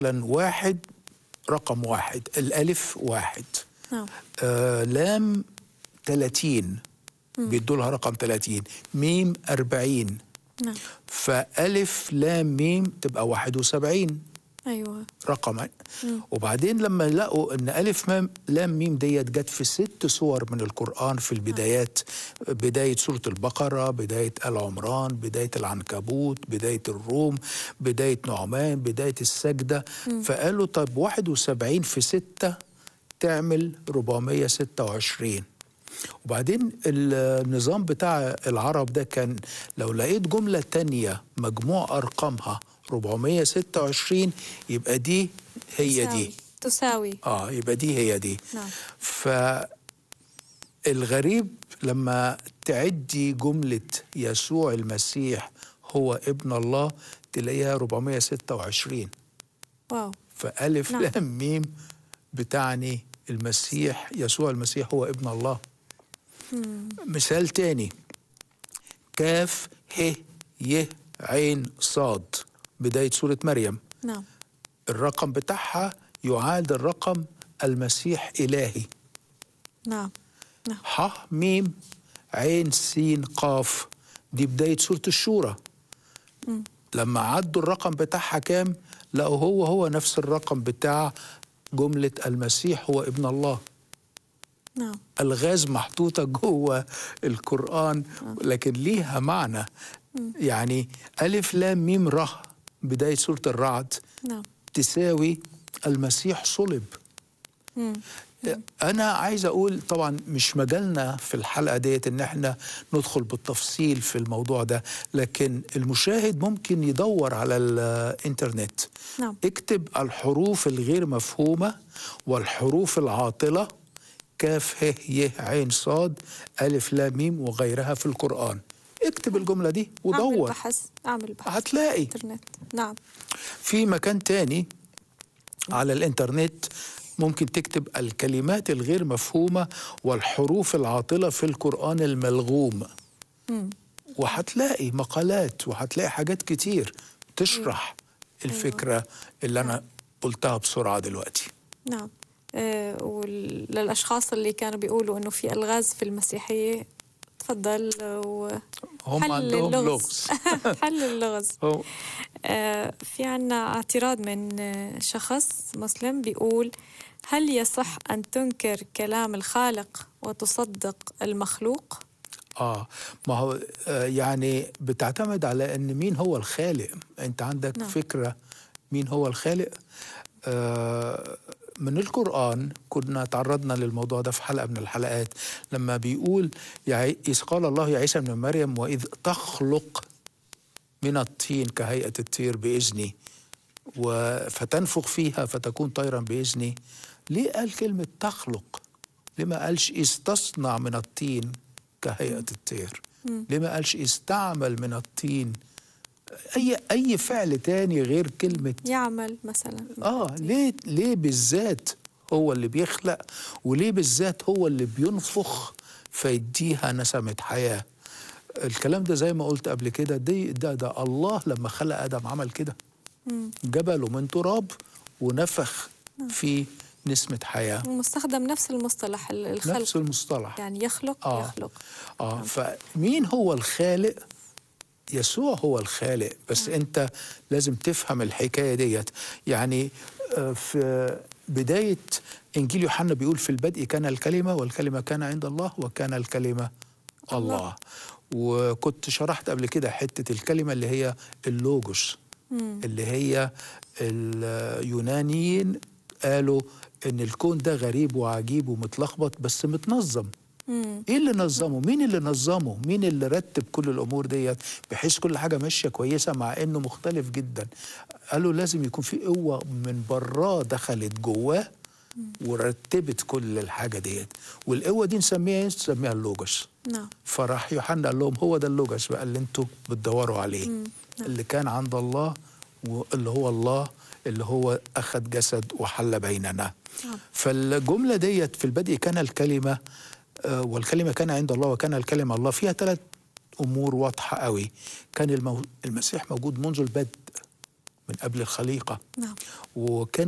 مثلا واحد رقم واحد الألف واحد نعم آه لام 30 بيدوا لها رقم 30 ميم 40 نعم فألف لام ميم تبقى 71 أيوة رقم وبعدين لما لقوا ان الف مام لام ميم ديت جت في ست سور من القران في البدايات بدايه سوره البقره بدايه ال عمران بدايه العنكبوت بدايه الروم بدايه نعمان بدايه السجده فقالوا طب 71 في 6 تعمل 426 وبعدين النظام بتاع العرب ده كان لو لقيت جملة تانية مجموع أرقامها 426 يبقى دي هي تساوي. دي تساوي اه يبقى دي هي دي نعم. فالغريب لما تعدي جملة يسوع المسيح هو ابن الله تلاقيها 426 واو فألف نعم. لام ميم بتعني المسيح يسوع المسيح هو ابن الله مثال تاني كاف ه ي عين صاد بداية سورة مريم نعم الرقم بتاعها يعادل رقم المسيح إلهي نعم نعم ح ميم عين سين قاف دي بداية سورة الشورى لما عدوا الرقم بتاعها كام لقوا هو هو نفس الرقم بتاع جملة المسيح هو ابن الله نعم الغاز محطوطة جوه القرآن لكن ليها معنى يعني ألف لام ميم ره بداية سورة الرعد نعم تساوي المسيح صلب مم. أنا عايز أقول طبعا مش مجالنا في الحلقة ديت إن احنا ندخل بالتفصيل في الموضوع ده لكن المشاهد ممكن يدور على الإنترنت نعم اكتب الحروف الغير مفهومة والحروف العاطلة كاف ه ي عين صاد ألف لام ميم وغيرها في القرآن اكتب الجملة دي أعمل ودور بحث أعمل بحث هتلاقي إنترنت نعم في مكان تاني على الانترنت ممكن تكتب الكلمات الغير مفهومة والحروف العاطلة في القرآن الملغوم مم. وهتلاقي مقالات وهتلاقي حاجات كتير تشرح الفكرة اللي أنا قلتها بسرعة دلوقتي نعم آه وللأشخاص اللي كانوا بيقولوا إنه في ألغاز في المسيحية تفضل و هم حل عندهم اللغز. لغز حل اللغز هو- آه في عنا اعتراض من آه، شخص مسلم بيقول هل يصح أن تنكر كلام الخالق وتصدق المخلوق؟ اه ما هو آه يعني بتعتمد على ان مين هو الخالق انت عندك نعم. نعم. فكره مين هو الخالق آه من القرآن كنا تعرضنا للموضوع ده في حلقة من الحلقات لما بيقول يا عي- إذ قال الله يا عيسى ابن مريم وإذ تخلق من الطين كهيئة الطير بإذني و- فتنفخ فيها فتكون طيرا بإذني ليه قال كلمة تخلق ليه ما قالش إذ تصنع من الطين كهيئة الطير ليه ما قالش إذ تعمل من الطين أي أي فعل تاني غير كلمة يعمل مثلا اه ليه ليه بالذات هو اللي بيخلق وليه بالذات هو اللي بينفخ فيديها نسمة حياة الكلام ده زي ما قلت قبل كده دي ده ده الله لما خلق آدم عمل كده مم. جبله من تراب ونفخ في نسمة حياة ومستخدم نفس المصطلح ال- الخلق نفس المصطلح يعني يخلق آه. يخلق اه فمين هو الخالق يسوع هو الخالق بس انت لازم تفهم الحكايه ديت يعني آه، في بدايه انجيل يوحنا بيقول في البدء كان الكلمه والكلمه كان عند الله وكان الكلمه الله. الله وكنت شرحت قبل كده حته الكلمه اللي هي اللوجوس اللي هي اليونانيين قالوا ان الكون ده غريب وعجيب ومتلخبط بس متنظم مم. ايه اللي نظمه مين اللي نظمه مين اللي رتب كل الامور ديت بحيث كل حاجه ماشيه كويسه مع انه مختلف جدا قالوا لازم يكون في قوه من براه دخلت جواه ورتبت كل الحاجه ديت والقوه دي نسميها ايه نسميها اللوجوس نعم فراح يوحنا قال لهم هو ده اللوجوس بقى اللي انتوا بتدوروا عليه اللي كان عند الله واللي هو الله اللي هو اخذ جسد وحل بيننا نعم. فالجمله ديت في البدء كان الكلمه آه، والكلمه كان عند الله وكان الكلمه الله فيها ثلاث امور واضحه قوي كان المو... المسيح موجود منذ البدء من قبل الخليقة نعم وكان